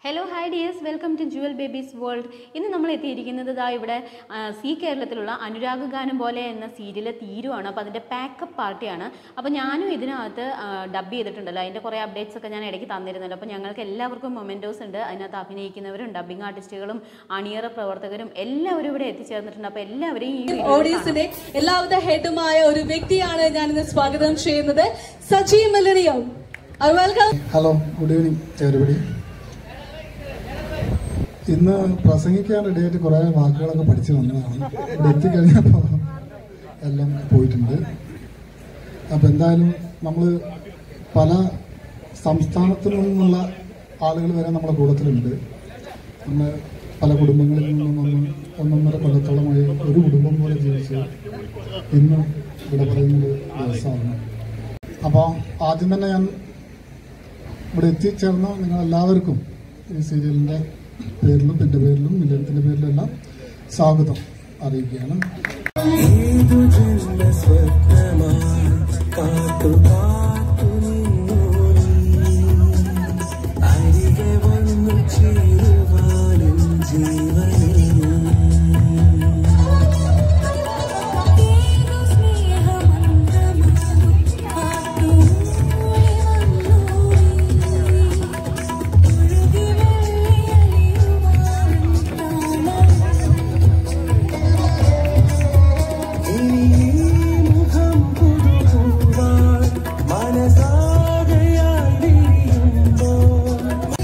Hello hi dears welcome to jewel babies world ഇന്ന് നമ്മൾ എത്തിയിരിക്കുന്നത് ഇതാ ഇവിടെ ആ, സി കേരളത്തിലുള്ള അനുരാഗ് ഗാനം പോലെ എന്ന സീരിയൽ തീരുവാണ് അപ്പോൾ അതിൻ്റെ പാക്കപ്പ് പാർട്ടിയാണ് അപ്പോൾ ഞാനും ഇതിനകത്ത് ഡബ് ചെയ്തിട്ടുണ്ടല്ലോ അതിൻ്റെ കുറേ അപ്ഡേറ്റ്സ് ഒക്കെ ഞാൻ ഇടയ്ക്ക് തന്നിരുന്നല്ലോ അപ്പോൾ ഞങ്ങൾക്ക് എല്ലാവർക്കും മൊമെൻറ്റോസ് ഉണ്ട് അതിനകത്ത് അഭിനയിക്കുന്നവരും ഡബ്ബിംഗ് ആർട്ടിസ്റ്റുകളും അണിയറ പ്രവർത്തകരും എല്ലാവരും ഇവിടെ എത്തിച്ചേർന്നിട്ടുണ്ട് അപ്പോൾ എല്ലാവരെയും ഈ വീഡിയോയിൽ ഓഡീസിന്റെ എല്ലാവിധ ഹെഡുമായ ഒരു വ്യക്തിയാണ് ഞാൻ ഇന്ന് സ്വാഗതം ചെയ്യുന്നത് സജി മലറിയോ welcome hello good evening everybody ഇന്ന് പ്രസംഗിക്കാൻ റെഡിയായിട്ട് കുറേ വാക്കുകളൊക്കെ പഠിച്ചു വന്നതാണ് ഇവിടെ എത്തിക്കഴിഞ്ഞപ്പോൾ എല്ലാം പോയിട്ടുണ്ട് അപ്പം എന്തായാലും നമ്മൾ പല സംസ്ഥാനത്തു നിന്നുള്ള ആളുകൾ വരെ നമ്മുടെ കൂട്ടത്തിലുണ്ട് നമ്മൾ പല കുടുംബങ്ങളിൽ നിന്നും ഒന്ന് ഒന്നൊന്നര കൊല്ലത്തോളമായി ഒരു കുടുംബം പോലെ ജീവിച്ച് ഇന്ന് ഇവിടെ പറയുന്നൊരു ദിവസമാണ് അപ്പോൾ ആദ്യം തന്നെ ഞാൻ ഇവിടെ എത്തിച്ചേർന്ന നിങ്ങൾ എല്ലാവർക്കും ഈ സീരിയലിന്റെ പേരിലും എൻ്റെ പേരിലും മില്ലനത്തിന്റെ പേരിലും എല്ലാം സ്വാഗതം അറിയിക്കുകയാണ് ഏതു ജന്മ സ്വപ്നമായി കാത്തു കാത്തു നിന്നു നീ. അരികെ വന്നു ചേരുവാനും ജീവനിൽ ഇനി ഈ മുഖം പുതുക്കുവാൻ മനസ്സാകയായി വിരിയുമ്പോൾ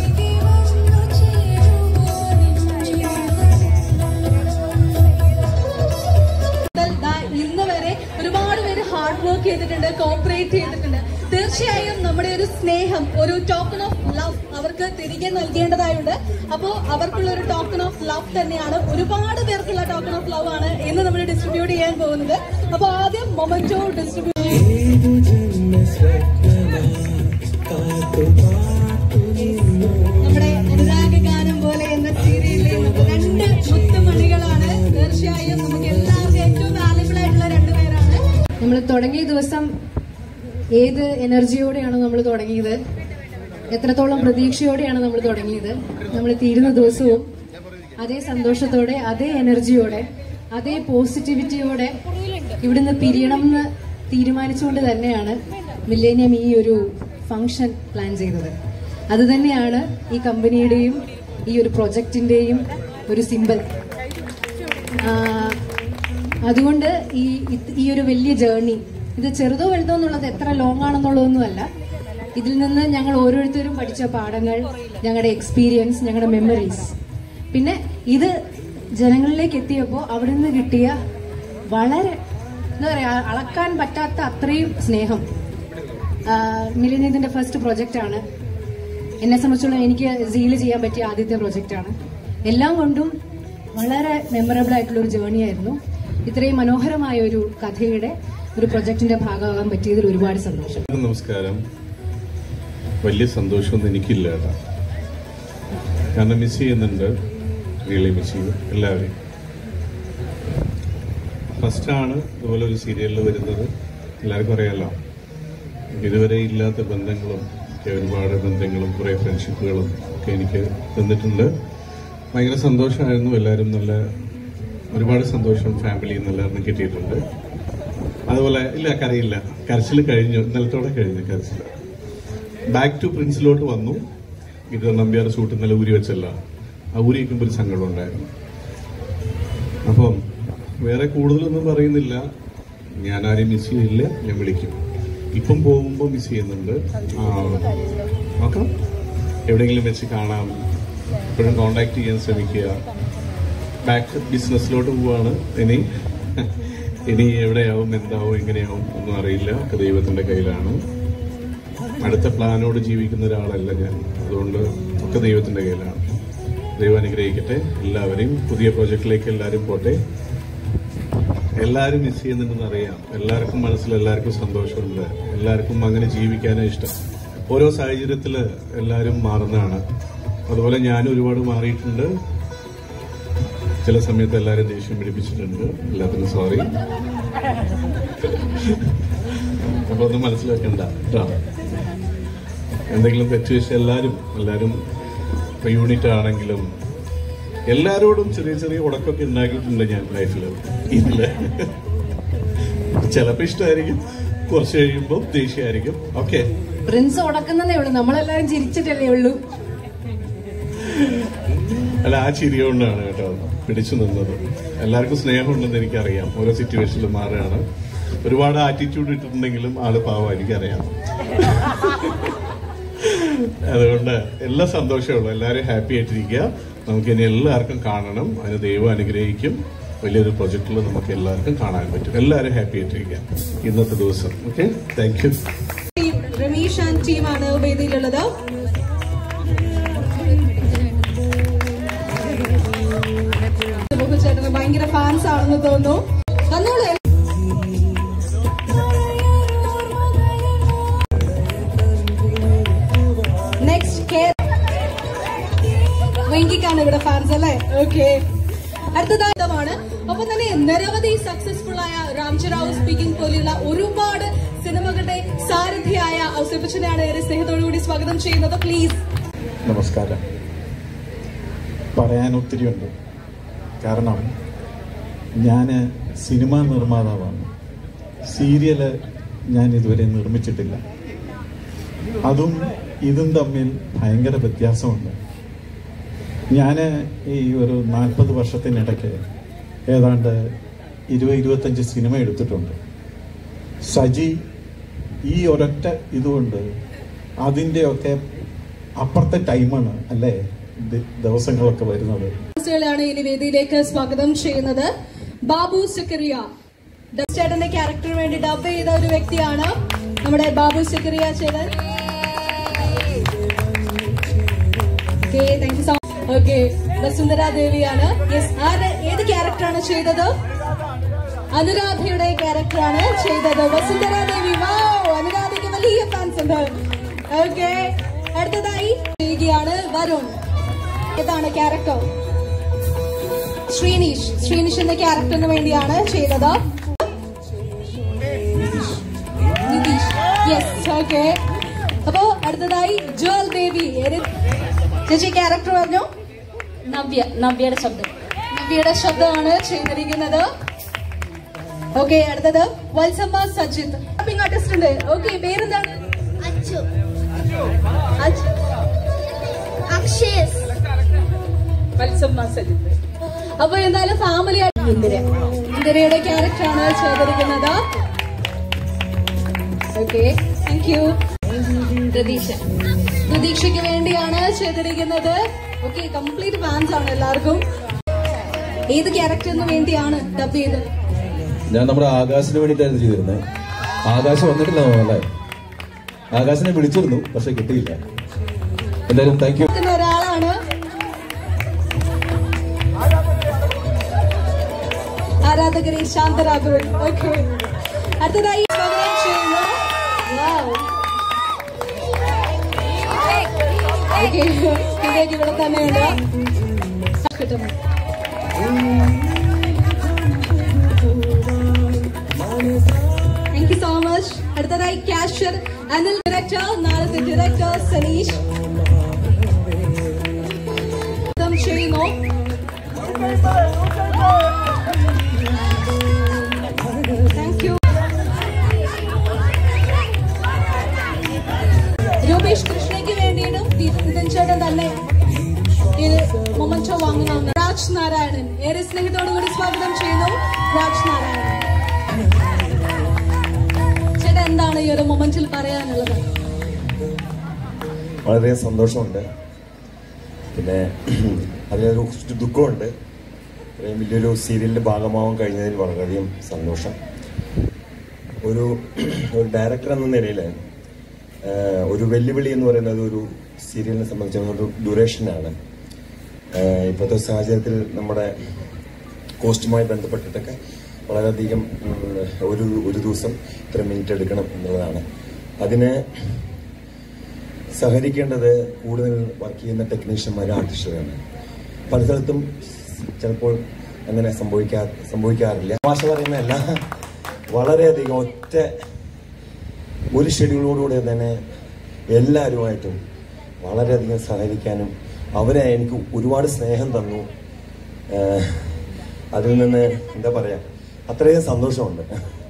മുതൽ ദാ ഇന്ന് വരെ ഒരുപാട് പേര് ഹാർഡ് വർക്ക് ചെയ്തിട്ടുണ്ട് കോപ്പറേറ്റ് ചെയ്തിട്ടുണ്ട് തീർച്ചയായും നമ്മുടെ ഒരു സ്നേഹം ഒരു ടോക്കൺ ഓഫ് ലവ് അവർക്ക് തിരികെ നൽകേണ്ടതായുണ്ട് അപ്പോ അവർക്കുള്ള ഒരു ടോക്കൺ ഓഫ് ലവ് തന്നെയാണ് ഒരുപാട് പേർക്കുള്ള ടോക്കൺ ഓഫ് ലവ് ആണ് ഇന്ന് നമ്മൾ ഡിസ്ട്രിബ്യൂട്ട് ചെയ്യാൻ പോകുന്നത് അപ്പൊ ആദ്യം മൊമന്റോ ഡിസ്ട്രിബ്യൂട്ട് ഏതു ജന്മ സ്വപ്നമായി കാത്തു കാത്തു നിന്നു നമ്മുടെ അനുരാഗ ഗാനം പോലെ എന്ന സീരിയലിലെ നമുക്ക് രണ്ട് മുത്തുമണികളാണ് തീർച്ചയായും നമുക്ക് എല്ലാവർക്കും ഏറ്റവും വാല്യബിൾ ആയിട്ടുള്ള രണ്ടുപേരാണ് നമ്മൾ തുടങ്ങിയ ദിവസം ഏത് എനർജിയോടെയാണോ നമ്മൾ തുടങ്ങിയത് എത്രത്തോളം പ്രതീക്ഷയോടെയാണ് നമ്മൾ തുടങ്ങിയത് നമ്മൾ തീരുന്ന ദിവസവും അതേ സന്തോഷത്തോടെ അതേ എനർജിയോടെ അതേ പോസിറ്റിവിറ്റിയോടെ ഇവിടുന്ന് പിരിയണം എന്ന് തീരുമാനിച്ചുകൊണ്ട് തന്നെയാണ് മില്ലേനിയം ഈ ഒരു ഫംഗ്ഷൻ പ്ലാൻ ചെയ്തത് അത് തന്നെയാണ് ഈ കമ്പനിയുടെയും ഈ ഒരു പ്രൊജക്ടിന്റെയും ഒരു സിമ്പൽ അതുകൊണ്ട് ഈ ഇത് ഈ ഒരു വലിയ ജേർണി ഇത് ചെറുതോ വലുതോ എന്നുള്ളത് എത്ര ലോങ് ആണെന്നുള്ളതൊന്നുമല്ല ഇതിൽ നിന്ന് ഞങ്ങൾ ഓരോരുത്തരും പഠിച്ച പാഠങ്ങൾ ഞങ്ങളുടെ എക്സ്പീരിയൻസ് ഞങ്ങളുടെ മെമ്മറീസ് പിന്നെ ഇത് ജനങ്ങളിലേക്ക് എത്തിയപ്പോൾ അവിടെ നിന്ന് കിട്ടിയ വളരെ എന്താ പറയാ അളക്കാൻ പറ്റാത്ത അത്രയും സ്നേഹം മിലിനിയത്തിന്റെ ഫസ്റ്റ് പ്രൊജക്റ്റ് ആണ് എന്നെ സംബന്ധിച്ചോളം എനിക്ക് സീൽ ചെയ്യാൻ പറ്റിയ ആദ്യത്തെ പ്രൊജക്റ്റ് ആണ് എല്ലാം കൊണ്ടും വളരെ മെമ്മറബിൾ ആയിട്ടുള്ള ഒരു ജേർണി ആയിരുന്നു ഇത്രയും മനോഹരമായ ഒരു കഥയുടെ ഒരു പ്രൊജക്ടിന്റെ ഭാഗമാകാൻ പറ്റിയതിൽ ഒരുപാട് സന്തോഷം എല്ലാവർക്കും നമസ്കാരം വലിയ സന്തോഷമൊന്നും എനിക്കില്ല കേട്ടോ കാരണം മിസ് ചെയ്യുന്നുണ്ട് റിയലി മിസ് ചെയ്യും എല്ലാവരെയും ഫസ്റ്റാണ് ഇതുപോലെ ഒരു സീരിയലിൽ വരുന്നത് എല്ലാവർക്കും അറിയാലോ ഇതുവരെ ഇല്ലാത്ത ബന്ധങ്ങളും ഒക്കെ ഒരുപാട് ബന്ധങ്ങളും കുറേ ഫ്രണ്ട്ഷിപ്പുകളും ഒക്കെ എനിക്ക് തന്നിട്ടുണ്ട് ഭയങ്കര സന്തോഷമായിരുന്നു എല്ലാവരും നല്ല ഒരുപാട് സന്തോഷം ഫാമിലിയിൽ നിന്ന് എല്ലാവരും കിട്ടിയിട്ടുണ്ട് അതുപോലെ ഇല്ല കരയില്ല കരച്ചിൽ കഴിഞ്ഞു ഇന്നലത്തോടെ കഴിഞ്ഞു കരച്ചിൽ ബാക്ക് ടു പ്രിൻസിലോട്ട് വന്നു ഇത് നമ്പ്യാർ സൂട്ട് ഇന്നലെ ഊരി വെച്ചല്ല ആ ഊരി വയ്ക്കുമ്പോൾ ഒരു സങ്കടം ഉണ്ടായിരുന്നു അപ്പം വേറെ കൂടുതലൊന്നും പറയുന്നില്ല ഞാൻ ആരെയും മിസ് ചെയ്യില്ല ഞാൻ വിളിക്കും ഇപ്പം പോകുമ്പോൾ മിസ് ചെയ്യുന്നുണ്ട് ആ, നോക്കാം എവിടെയെങ്കിലും വെച്ച് കാണാം എപ്പോഴും കോണ്ടാക്ട് ചെയ്യാൻ ശ്രമിക്കുക ബാക്ക് ബിസിനസ്സിലോട്ട് പോവാണ് ഇനി ഇനി എവിടെയാവും എന്താവും എങ്ങനെയാവും ഒന്നും അറിയില്ല ഒക്കെ ദൈവത്തിന്റെ കയ്യിലാണ് അടുത്ത പ്ലാനോട് ജീവിക്കുന്ന ഒരാളല്ല ഞാൻ അതുകൊണ്ട് ഒക്കെ ദൈവത്തിന്റെ കയ്യിലാണ് ദൈവം അനുഗ്രഹിക്കട്ടെ എല്ലാവരെയും പുതിയ പ്രോജക്റ്റിലേക്ക് എല്ലാവരും പോട്ടെ എല്ലാവരും മിസ് ചെയ്യുന്നുണ്ടെന്ന് അറിയാം എല്ലാവർക്കും മനസ്സിൽ എല്ലാവർക്കും സന്തോഷമുണ്ട് എല്ലാവർക്കും അങ്ങനെ ജീവിക്കാനാണ് ഇഷ്ടം ഓരോ സാഹചര്യത്തിൽ എല്ലാവരും മാറുന്നതാണ് അതുപോലെ ഞാനും ഒരുപാട് മാറിയിട്ടുണ്ട് ചില സമയത്ത് എല്ലാവരും ദേഷ്യം പിടിപ്പിച്ചിട്ടുണ്ട് എല്ലാത്തിനും സോറി അപ്പൊ ഒന്നും മനസ്സിലാക്കണ്ട കേട്ടോ എന്തെങ്കിലും തെറ്റ് വെച്ചാൽ എല്ലാവരും എല്ലാവരും ഇപ്പൊ യൂണിറ്റ് ആണെങ്കിലും എല്ലാരോടും ചെറിയ ചെറിയ ഉടക്കൊക്കെ ഉണ്ടാക്കിയിട്ടുണ്ട് ഞാൻ ലൈഫിൽ ഇതില് ചിലപ്പോ ഇഷ്ടമായിരിക്കും കുറച്ച് കഴിയുമ്പോൾ ദേഷ്യമായിരിക്കും ഓക്കെ പ്രിൻസ് ഉടക്കുന്നതേ ഉള്ളൂ നമ്മളെല്ലാരും ചിരിച്ചിട്ടല്ലേ ഉള്ളൂ അല്ല ആ ചിരി കൊണ്ടാണ് കേട്ടോ പിടിച്ചു നിന്നത് എല്ലാവർക്കും സ്നേഹമുണ്ടെന്ന് എനിക്കറിയാം ഓരോ സിറ്റുവേഷനിലും മാറുകയാണ് ഒരുപാട് ആറ്റിറ്റ്യൂഡ് ഇട്ടിട്ടുണ്ടെങ്കിലും ആള് പാവം എനിക്കറിയാം അതുകൊണ്ട് എല്ലാ സന്തോഷമുള്ളൂ എല്ലാവരും ഹാപ്പി ആയിട്ടിരിക്കുക നമുക്ക് ഇനി എല്ലാവർക്കും കാണണം അതിന് ദൈവം അനുഗ്രഹിക്കും വലിയൊരു പ്രൊജക്റ്റിൽ നമുക്ക് എല്ലാവർക്കും കാണാൻ പറ്റും എല്ലാവരും ഹാപ്പി ആയിട്ടിരിക്കുക ഇന്നത്തെ ദിവസം okay thank you team Ramesh and ടീമാണ് വേദിയിലുള്ളത് ചേട്ടന് ഭയങ്കര ഫാൻസ് ആണെന്ന് തോന്നുന്നു വന്നോളൂ നെക്സ്റ്റ് വെങ്കിക്കാണ് ഇവിടെ ഫാൻസ് അല്ലേ ഓക്കെ അടുത്തതായിട്ടമാണ് ഒപ്പം തന്നെ നിരവധി സക്സസ്ഫുൾ ആയ രാംചറാവു സ്പീക്കിംഗ് പോലെയുള്ള ഒരുപാട് സിനിമകളുടെ സാരഥിയായ ഔസഫച്ചനെയാണ് ഏറെ സ്നേഹത്തോടുകൂടി സ്വാഗതം ചെയ്യുന്നത് പ്ലീസ് നമസ്കാരം പറയാൻ ഒത്തിരിയുണ്ട് കാരണം ഞാൻ സിനിമാ നിർമ്മാതാവാണ് സീരിയല് ഞാൻ ഇതുവരെ നിർമ്മിച്ചിട്ടില്ല അതും ഇതും തമ്മിൽ ഭയങ്കര വ്യത്യാസമുണ്ട് ഞാൻ ഈ ഒരു നാൽപ്പത് വർഷത്തിനിടയ്ക്ക് ഏതാണ്ട് ഇരുപത് ഇരുപത്തഞ്ച് സിനിമ എടുത്തിട്ടുണ്ട് സജി ഈ ഒരൊറ്റ ഇതുകൊണ്ട് അതിൻ്റെയൊക്കെ അപ്പുറത്തെ ടൈമാണ് അല്ലേ ദി- ദിവസങ്ങളൊക്കെ വരുന്നത് ാണ് ഇനി വേദിയിലേക്ക് സ്വാഗതം ചെയ്യുന്നത് ബാബു സുക്കറിയ ചേട്ടന്റെ ക്യാരക്ടറിന് വേണ്ടി ഡബ് ചെയ്ത ഒരു വ്യക്തിയാണ് നമ്മുടെ ബാബു സുക്കറിയ ചേട്ടൻ okay thank you so okay Vasundhara ദേവിയാണ് യെസ് ആര് ഏത് ക്യാരക്ടറാണ് ചെയ്തത് അനുരാധയുടെ ക്യാരക്ടറാണ് ചെയ്തത് വസുന്ധര ദേവി വാവ് അനുരാധയ്ക്ക് വലിയ ഫാൻസ് ഉണ്ട് ഓക്കെ അടുത്തതായി ചെയ്യുകയാണ് വരുൺ ഏതാണ് ക്യാരക്ടർ ശ്രീനീഷ് ശ്രീനീഷ് എന്ന ക്യാരക്ടറിന് വേണ്ടിയാണ് ചെയ്തത് നിതീഷ് യെസ് ഓക്കെ അപ്പോ അടുത്തതായി ജുവൽ ബേബി ഏത് ചേച്ചി ക്യാരക്ടർ പറഞ്ഞു നവ്യ നവ്യയുടെ ശബ്ദം നവ്യയുടെ ശബ്ദമാണ് ചെയ്തിരിക്കുന്നത് ഓക്കെ അടുത്തത് വത്സമ്മ സജിത്ത് ഷോപ്പിംഗ് ആർട്ടിസ്റ്റ് ഉണ്ട് ഓക്കെ പേരെന്താണ് അച്ചു അജ്- അക്ഷയസ് വത്സമ്മ സജിത്ത് അപ്പൊ എന്തായാലും ഫാമിലി ഇന്ദിര ഇന്ദിരയുടെ ക്യാരക്ടറാണ് ചെയ്തിരിക്കുന്നത് ഓക്കെ താങ്ക് യു പ്രതീക്ഷ പ്രതീക്ഷയ്ക്ക് വേണ്ടിയാണ് ചെയ്തിരിക്കുന്നത് ഓക്കെ കംപ്ലീറ്റ് ഫാൻസ് ആണ് എല്ലാവർക്കും ഏത് ക്യാരക്ടറിന് വേണ്ടിയാണ് ഡബ് ചെയ്തത് ഞാൻ നമ്മുടെ ആകാശിന് വേണ്ടിയിട്ടായിരുന്നു ചെയ്തിരുന്നത് ആകാശ് വന്നിട്ടില്ല തോന്നുന്നല്ലേ ആകാശിനെ വിളിച്ചിരുന്നു പക്ഷെ കിട്ടിയില്ല എന്തായാലും താങ്ക് യു നിൽക്കുന്ന ഒരാളാണ് ആരാധകരെ ശാന്തരാഘവൻ ഓക്കെ അടുത്തതായി സ്വാഗതം ചെയ്യുന്നു Wow. Okay. വിവേക് ഇവിടെ തന്നെയുണ്ട് കിട്ടുന്നു താങ്ക് യു സോ മച്ച് അടുത്തതായി ക്യാഷ്യർ അനിൽ ഡയറക്ടർ നാളത്തെ ഡയറക്ടർ സനീഷ് സ്വാഗതം ചെയ്യുന്നു താങ്ക് യു രൂപേഷ് കൃഷ്ണയ്ക്ക് വേണ്ടിയിട്ടും ഇതിൻ ചേട്ടൻ തന്നെ ഇത് മൊമൻറ്റോ വാങ്ങുന്ന രാജ് നാരായണൻ ഏറെ സ്നേഹത്തോടുകൂടി സ്വാഗതം ചെയ്യുന്നു രാജ് നാരായണൻ ചേട്ടാ എന്താണ് ഈ ഒരു മൊമെന്റിൽ പറയാനുള്ളത് വളരെയധികം സന്തോഷമുണ്ട് പിന്നെ അതിലൊരു കുറച്ച് ദുഃഖമുണ്ട് ഇത്രയും വലിയൊരു സീരിയലിന്റെ ഭാഗമാവാൻ കഴിഞ്ഞതിൽ വളരെയധികം സന്തോഷം ഒരു ഒരു ഡയറക്ടർ എന്ന നിലയിൽ ആഹ്, ഒരു വെല്ലുവിളി എന്ന് പറയുന്നത് ഒരു സീരിയലിനെ സംബന്ധിച്ച ഒരു ഡ്യൂറേഷനാണ് ആഹ്, ഇപ്പോഴത്തെ സാഹചര്യത്തിൽ നമ്മുടെ കോസ്റ്റുമായി ബന്ധപ്പെട്ടിട്ടൊക്കെ വളരെയധികം ഉം, ഒരു ഒരു ദിവസം ഇത്ര മിനിറ്റ് എടുക്കണം എന്നുള്ളതാണ് അതിന് സഹകരിക്കേണ്ടത് കൂടുതൽ വർക്ക് ചെയ്യുന്ന ടെക്നീഷ്യന്മാരും ആർട്ടിസ്റ്റുകളാണ് പല സ്ഥലത്തും ചിലപ്പോൾ അങ്ങനെ സംഭവിക്കാ സംഭവിക്കാറില്ല ഭാഷ പറയുന്നതല്ല വളരെയധികം ഒറ്റ ഒരു ഷെഡ്യൂളോടുകൂടി തന്നെ എല്ലാവരുമായിട്ടും വളരെയധികം സഹകരിക്കാനും അവരെ എനിക്ക് ഒരുപാട് സ്നേഹം തന്നു ഏഹ്, അതിൽ നിന്ന് എന്താ പറയാ അത്രയും സന്തോഷമുണ്ട്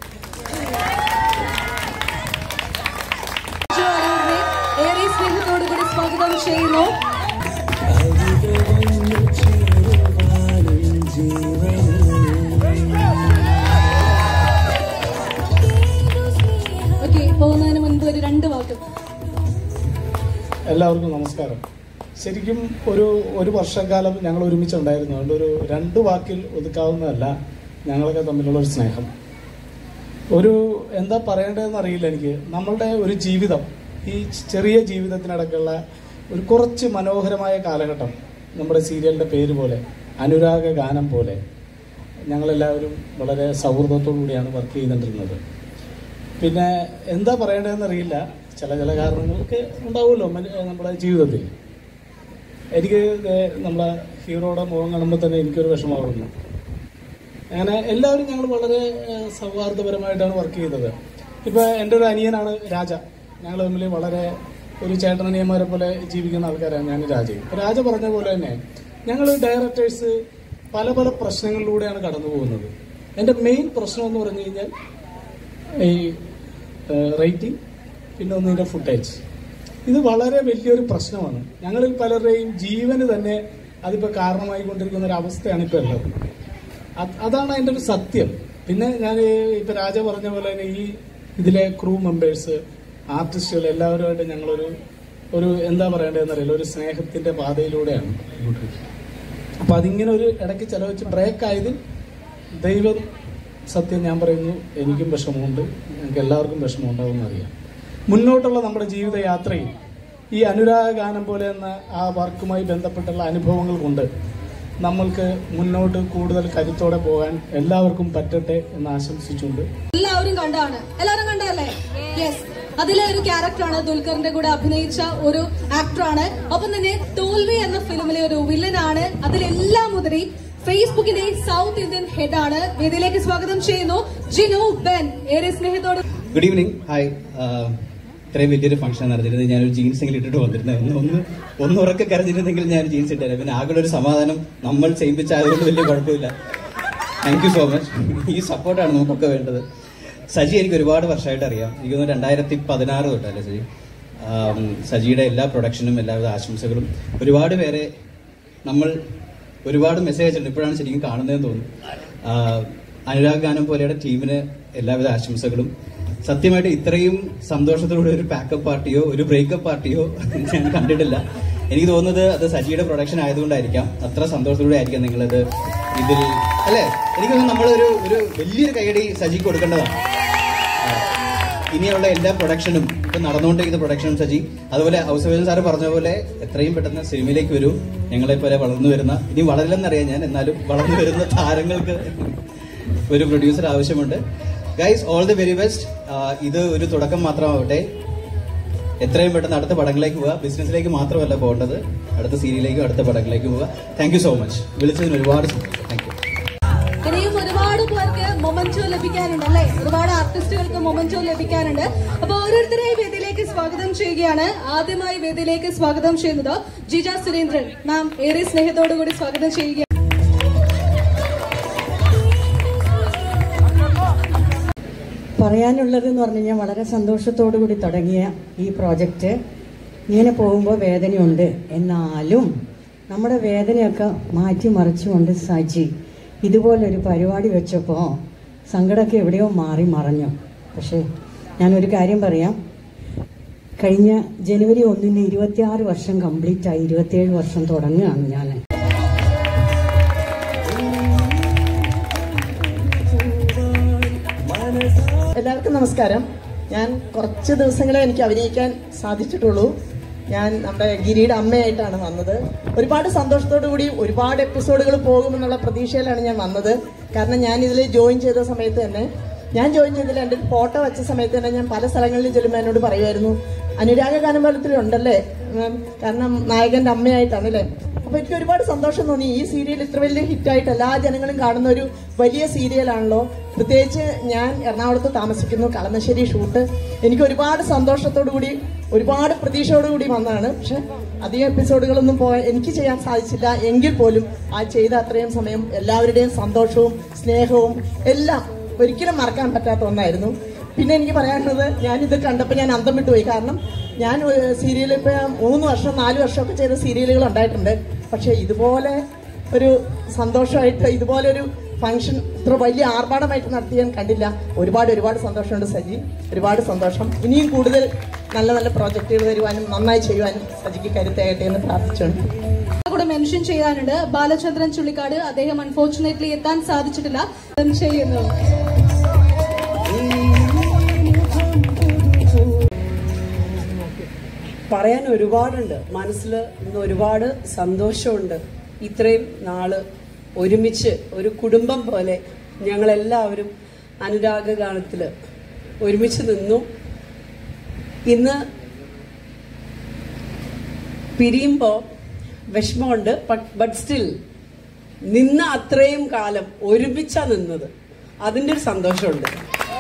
അരൂരിനെ ഏറെ സ്നേഹത്തോടുകൂടി സ്വാഗതം ചെയ്യുന്നു ഓക്കെ പോകുന്നതിന് മുൻപ് ഒരു രണ്ട് വാക്ക് എല്ലാവർക്കും നമസ്കാരം ശരിക്കും ഒരു ഒരു വർഷക്കാലം ഞങ്ങൾ ഒരുമിച്ചുണ്ടായിരുന്നു അതുകൊണ്ട് ഒരു രണ്ട് വാക്കിൽ ഒതുക്കാവുന്നതല്ല ഞങ്ങളൊക്കെ തമ്മിലുള്ള ഒരു സ്നേഹം ഒരു എന്താ പറയേണ്ടതെന്ന് അറിയില്ല എനിക്ക് നമ്മളുടെ ഒരു ജീവിതം ഈ ചെറിയ ജീവിതത്തിനടക്കുള്ള ഒരു കുറച്ച് മനോഹരമായ കാലഘട്ടം നമ്മുടെ സീരിയലിൻ്റെ പേര് പോലെ അനുരാഗ ഗാനം പോലെ ഞങ്ങളെല്ലാവരും വളരെ സൗഹൃദത്തോടു കൂടിയാണ് വർക്ക് ചെയ്തുകൊണ്ടിരുന്നത് പിന്നെ എന്താ പറയേണ്ടതെന്ന് അറിയില്ല ചില ചില കാരണങ്ങളൊക്കെ ഉണ്ടാവുമല്ലോ മന- നമ്മുടെ ജീവിതത്തിൽ എനിക്ക് ദേ നമ്മളെ ഹീറോയുടെ മുഖം കാണുമ്പോൾ തന്നെ എനിക്കൊരു വിഷമാവുന്നു അങ്ങനെ എല്ലാവരും ഞങ്ങൾ വളരെ ഏഹ്, സൗഹാർദ്ദപരമായിട്ടാണ് വർക്ക് ചെയ്തത് ഇപ്പൊ എൻ്റെ ഒരു അനിയനാണ് രാജ ഞങ്ങൾ തമ്മിൽ വളരെ ഒരു ചേട്ടനനിയന്മാരെ പോലെ ജീവിക്കുന്ന ആൾക്കാരാണ് ഞാൻ രാജയും ഇപ്പൊ രാജ പറഞ്ഞ പോലെ തന്നെ ഞങ്ങൾ ഡയറക്ടേഴ്സ് പല പല പ്രശ്നങ്ങളിലൂടെയാണ് കടന്നു പോകുന്നത് എൻ്റെ മെയിൻ പ്രശ്നം എന്ന് പറഞ്ഞു കഴിഞ്ഞാൽ ഈ റേറ്റിംഗ് പിന്നെ ഒന്നിൻ്റെ ഫുട്ടേജ് ഇത് വളരെ വലിയൊരു പ്രശ്നമാണ് ഞങ്ങളിൽ പലരുടെയും ജീവന് തന്നെ അതിപ്പോൾ കാരണമായി കൊണ്ടിരിക്കുന്ന ഒരു അവസ്ഥയാണ് ഇപ്പോൾ ഉള്ളത് അത് അതാണ് അതിൻ്റെ ഒരു സത്യം പിന്നെ ഞാൻ ഇപ്പൊ രാജ പറഞ്ഞ പോലെ തന്നെ ഈ ഇതിലെ ക്രൂ മെമ്പേഴ്സ് ആർട്ടിസ്റ്റുകൾ എല്ലാവരുമായിട്ട് ഞങ്ങളൊരു ഒരു എന്താ പറയേണ്ടതെന്ന് അറിയില്ല ഒരു സ്നേഹത്തിന്റെ പാതയിലൂടെയാണ് അപ്പൊ അതിങ്ങനെ ഒരു ഇടയ്ക്ക് ചെലവച്ച് ബ്രേക്ക് ആയതിൽ ദൈവം സത്യം ഞാൻ പറയുന്നു എനിക്കും വിഷമമുണ്ട് ഞങ്ങൾക്ക് എല്ലാവർക്കും വിഷമമുണ്ടാവും അറിയാം മുന്നോട്ടുള്ള നമ്മുടെ ജീവിത യാത്രയിൽ ഈ അനുരാഗ ഗാനം പോലെ എന്ന ആ വർക്കുമായി ബന്ധപ്പെട്ടുള്ള അനുഭവങ്ങൾ കൊണ്ട് നമ്മൾക്ക് മുന്നോട്ട് കൂടുതൽ കരുത്തോടെ പോകാൻ എല്ലാവർക്കും പറ്റട്ടെ എന്ന് ആശംസിച്ചുകൊണ്ട് എല്ലാവരും കണ്ടാണ് എല്ലാവരും കണ്ടല്ലേ യെസ് അതിലെ ഒരു ക്യാരക്ടറാണ് ദുൽഖറിന്റെ കൂടെ അഭിനയിച്ച ഒരു ആക്ടറാണ് ഒപ്പം തന്നെ തോൽവി എന്ന ഫിലിമിലെ ഒരു വില്ലനാണ് അതിലെല്ലാം മുതലേ ഫേസ്ബുക്കിന്റെ സൗത്ത് ഇന്ത്യൻ ഹെഡ് ആണ് വേദിയിലേക്ക് സ്വാഗതം ചെയ്യുന്നു ജിനു ബെൻ ഏറെ സ്നേഹത്തോടെ ഗുഡ് ഈവനിങ് ഹായ് ആഹ് ഇത്രയും വലിയൊരു ഫംഗ്ഷൻ നടന്നിരുന്നത് ഞാനൊരു ജീൻസ് എങ്കിലും ഇട്ടിട്ട് വന്നിരുന്നത് ഒന്ന് ഒന്ന് ഒന്ന് ഉറക്കെ കരഞ്ഞിരുന്നെങ്കിൽ ഞാൻ ജീൻസ് ഇട്ടായിരുന്നു പിന്നെ ആകെ ഒരു സമാധാനം നമ്മൾ ചെയ്യിപ്പിച്ചായതുകൊണ്ട് വലിയ കുഴപ്പമില്ല താങ്ക് യു സോ മച്ച് ഈ സപ്പോർട്ടാണ് നമുക്കൊക്കെ വേണ്ടത് സജി എനിക്ക് ഒരുപാട് വർഷമായിട്ട് അറിയാം എനിക്ക് തോന്നുന്നു രണ്ടായിരത്തി പതിനാറ് തൊട്ടല്ലേ സജി ആം, സജിയുടെ എല്ലാ പ്രൊഡക്ഷനും എല്ലാവിധ ആശംസകളും ഒരുപാട് പേരെ നമ്മൾ ഒരുപാട് മെസ്സേജ് അയച്ചിട്ടുണ്ട് ഇപ്പോഴാണ് ശരിക്കും കാണുന്നതെന്ന് തോന്നുന്നു ആഹ് അനുരാഗ് ഗാനം പോലെയുടെ ടീമിന് എല്ലാവിധ ആശംസകളും സത്യമായിട്ട് ഇത്രയും സന്തോഷത്തോടെ ഒരു പാക്കപ്പ് പാർട്ടിയോ ഒരു ബ്രേക്കപ്പ് പാർട്ടിയോ ഞാൻ കണ്ടിട്ടില്ല എനിക്ക് തോന്നുന്നത് അത് സജിയുടെ പ്രൊഡക്ഷൻ ആയതുകൊണ്ടായിരിക്കാം അത്ര സന്തോഷത്തോടെ ആയിരിക്കാം നിങ്ങളത് ഇതിൽ അല്ലേ എനിക്ക് തോന്നുന്നു നമ്മളൊരു ഒരു വലിയൊരു കൈയടി സജിക്ക് കൊടുക്കേണ്ടതാണ് ഇനിയുള്ള എല്ലാ പ്രൊഡക്ഷനും ഇപ്പൊ നടന്നുകൊണ്ടിരിക്കുന്ന പ്രൊഡക്ഷനും സജി അതുപോലെ ഔസവേദൻ സാറ് പറഞ്ഞ പോലെ എത്രയും പെട്ടെന്ന് സിനിമയിലേക്ക് വരൂ ഞങ്ങളെ പോലെ വളർന്നു വരുന്ന ഇനി വളരില്ലെന്നറിയാം ഞാൻ എന്നാലും വളർന്നു വരുന്ന താരങ്ങൾക്ക് ഒരു പ്രൊഡ്യൂസർ ആവശ്യമുണ്ട് guys all the very best ഇത് ഒരു തുടക്കം മാത്രമാവട്ടെ എത്രയും പെട്ടെന്ന് അടുത്ത പടങ്ങളിലേക്ക് പോവുക ബിസിനസ്സിലേക്ക് മാത്രമല്ല പോകേണ്ടത് അടുത്ത സീരിയലിലേക്കും അടുത്ത പടങ്ങളിലേക്കും പോവുക താങ്ക് യു സോ മച്ച് വിളിച്ചതിന് ഒരുപാട് സന്തോഷം താങ്ക് യു ഇനിയും ഒരുപാട് പേർക്ക് മൊമന്റോ ലഭിക്കാനുണ്ട് അല്ലെ ഒരുപാട് ആർട്ടിസ്റ്റുകൾക്ക് മൊമന്റോ ലഭിക്കാനുണ്ട് അപ്പൊ ഓരോരുത്തരെയും വേദിയിലേക്ക് സ്വാഗതം ചെയ്യുകയാണ് ആദ്യമായി വേദിയിലേക്ക് സ്വാഗതം ചെയ്യുന്നത് ജിജ സുരേന്ദ്രൻ മാം ഏറെ സ്നേഹത്തോടു കൂടി സ്വാഗതം ചെയ്യുക പറയാനുള്ളത് എന്ന് പറഞ്ഞു കഴിഞ്ഞാൽ വളരെ സന്തോഷത്തോടു കൂടി തുടങ്ങിയ ഈ പ്രോജക്റ്റ് ഇങ്ങനെ പോകുമ്പോൾ വേദനയുണ്ട് എന്നാലും നമ്മുടെ വേദനയൊക്കെ മാറ്റി മറിച്ചുകൊണ്ട് സജി ഇതുപോലൊരു പരിപാടി വെച്ചപ്പോൾ സങ്കടമൊക്കെ എവിടെയോ മാറി മറഞ്ഞു പക്ഷേ ഞാനൊരു കാര്യം പറയാം കഴിഞ്ഞ ജനുവരി ഒന്നിന് ഇരുപത്തിയാറ് വർഷം കംപ്ലീറ്റ് ആയി ഇരുപത്തിയേഴ് വർഷം തുടങ്ങുകയാണ് ഞാൻ എല്ലാവർക്കും നമസ്കാരം ഞാൻ കുറച്ച് ദിവസങ്ങളെ എനിക്ക് അഭിനയിക്കാൻ സാധിച്ചിട്ടുള്ളൂ ഞാൻ നമ്മുടെ ഗിരിയുടെ അമ്മയായിട്ടാണ് വന്നത് ഒരുപാട് സന്തോഷത്തോടു കൂടി ഒരുപാട് എപ്പിസോഡുകൾ പോകുമെന്നുള്ള പ്രതീക്ഷയിലാണ് ഞാൻ വന്നത് കാരണം ഞാൻ ഇതിൽ ജോയിൻ ചെയ്ത സമയത്ത് തന്നെ ഞാൻ ജോയിൻ ചെയ്തതിൽ എൻ്റെ ഫോട്ടോ വെച്ച സമയത്ത് തന്നെ ഞാൻ പല സ്ഥലങ്ങളിൽ ചെല്ലുമ്പോൾ എന്നോട് പറയുമായിരുന്നു അനുരാഗ ഗാനമേളത്തിൽ ഉണ്ടല്ലേ ഉം, കാരണം നായകന്റെ അമ്മയായിട്ടാണ് അല്ലേ അപ്പൊ എനിക്ക് ഒരുപാട് സന്തോഷം തോന്നി ഈ സീരിയൽ ഇത്ര വലിയ ഹിറ്റായിട്ട് എല്ലാ ജനങ്ങളും കാണുന്ന ഒരു വലിയ സീരിയലാണല്ലോ പ്രത്യേകിച്ച് ഞാൻ എറണാകുളത്ത് താമസിക്കുന്നു കളമശ്ശേരി ഷൂട്ട് എനിക്ക് ഒരുപാട് സന്തോഷത്തോടു കൂടി ഒരുപാട് പ്രതീക്ഷയോടു കൂടി വന്നതാണ് പക്ഷെ അധികം എപ്പിസോഡുകളൊന്നും പോകാൻ എനിക്ക് ചെയ്യാൻ സാധിച്ചില്ല എങ്കിൽ പോലും ആ ചെയ്ത അത്രയും സമയം എല്ലാവരുടെയും സന്തോഷവും സ്നേഹവും എല്ലാം ഒരിക്കലും മറക്കാൻ പറ്റാത്ത ഒന്നായിരുന്നു പിന്നെ എനിക്ക് പറയാനുള്ളത് ഞാനിത് കണ്ടപ്പോൾ ഞാൻ അന്തം വിട്ടുപോയി കാരണം ഞാൻ സീരിയൽ ഇപ്പൊ മൂന്ന് വർഷം നാല് വർഷമൊക്കെ ചെയ്ത സീരിയലുകൾ ഉണ്ടായിട്ടുണ്ട് പക്ഷെ ഇതുപോലെ ഒരു സന്തോഷമായിട്ട് ഇതുപോലെ ഒരു ഫംഗ്ഷൻ ഇത്ര വലിയ ആർഭാടമായിട്ട് നടത്തി ഞാൻ കണ്ടില്ല ഒരുപാട് ഒരുപാട് സന്തോഷമുണ്ട് സജി ഒരുപാട് സന്തോഷം ഇനിയും കൂടുതൽ നല്ല നല്ല പ്രോജക്റ്റുകൾ വരുവാനും നന്നായി ചെയ്യുവാനും സജിക്ക് കരുത്താകട്ടെ എന്ന് പ്രാർത്ഥിച്ചുകൊണ്ട് കൂടെ മെൻഷൻ ചെയ്യാനുണ്ട് ബാലചന്ദ്രൻ ചുള്ളിക്കാട് അദ്ദേഹം അൺഫോർച്ചുനേറ്റ്ലി എത്താൻ സാധിച്ചിട്ടില്ല ചെയ്യുന്നു പറയാൻ ഒരുപാടുണ്ട് മനസ്സിൽ ഇന്ന് ഒരുപാട് സന്തോഷമുണ്ട് ഇത്രയും നാള് ഒരുമിച്ച് ഒരു കുടുംബം പോലെ ഞങ്ങളെല്ലാവരും അനുരാഗ ഗാനത്തിൽ ഒരുമിച്ച് നിന്നു ഇന്ന് പിരിയുമ്പോൾ വിഷമമുണ്ട് ബട്ട് സ്റ്റിൽ നിന്ന അത്രയും കാലം ഒരുമിച്ചാ നിന്നത് അതിൻ്റെ ഒരു സന്തോഷമുണ്ട്